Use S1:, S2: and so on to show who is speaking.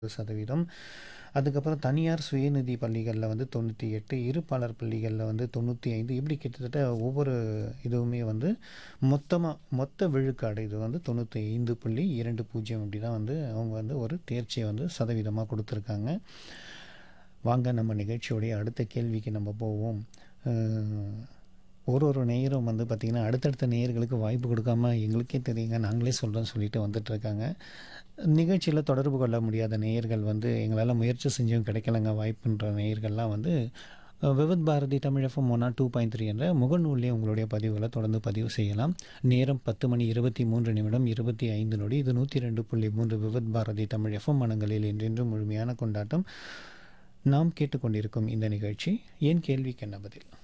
S1: சதவீதம் அதுக்கப்புறம் தனியார் சுயநிதி பள்ளிகளில் வந்து தொண்ணூற்றி எட்டு இருப்பாளர் பள்ளிகளில் வந்து தொண்ணூற்றி ஐந்து இப்படி கிட்டத்தட்ட ஒவ்வொரு இதுவுமே வந்து மொத்தமாக மொத்த விழுக்காடு இது வந்து தொண்ணூற்றி ஐந்து புள்ளி இரண்டு பூஜ்ஜியம் இப்படி தான் வந்து அவங்க வந்து ஒரு தேர்ச்சியை வந்து சதவீதமாக கொடுத்துருக்காங்க வாங்க நம்ம நிகழ்ச்சியோடைய அடுத்த கேள்விக்கு நம்ம போவோம் அஹ், ஒரு ஒரு நேயரும் வந்து பார்த்திங்கன்னா அடுத்தடுத்த நேயர்களுக்கு வாய்ப்பு கொடுக்காம எங்களுக்கே தெரியுங்க நாங்களே சொல்கிறோன்னு சொல்லிட்டு வந்துட்டுருக்காங்க நிகழ்ச்சியில் தொடர்பு கொள்ள முடியாத நேயர்கள் வந்து எங்களால் முயற்சி செஞ்சும் கிடைக்கலங்க வாய்ப்புன்ற நேயர்கள்லாம் வந்து அஹ், Vividh Bharati Tamil FM one two point three என்ற முகநூல்லே உங்களுடைய பதிவுகளை தொடர்ந்து பதிவு செய்யலாம் நேரம் பத்து மணி இருபத்தி மூன்று நிமிடம் இருபத்தி ஐந்து நொடி இது நூற்றி ரெண்டு புள்ளி மூன்று விவித் பாரதி தமிழ் எஃப்எம் மனங்களில் என்றென்றும் முழுமையான கொண்டாட்டம் நாம் கேட்டுக்கொண்டிருக்கும் இந்த நிகழ்ச்சி என் கேள்விக்கு என்ன பதில்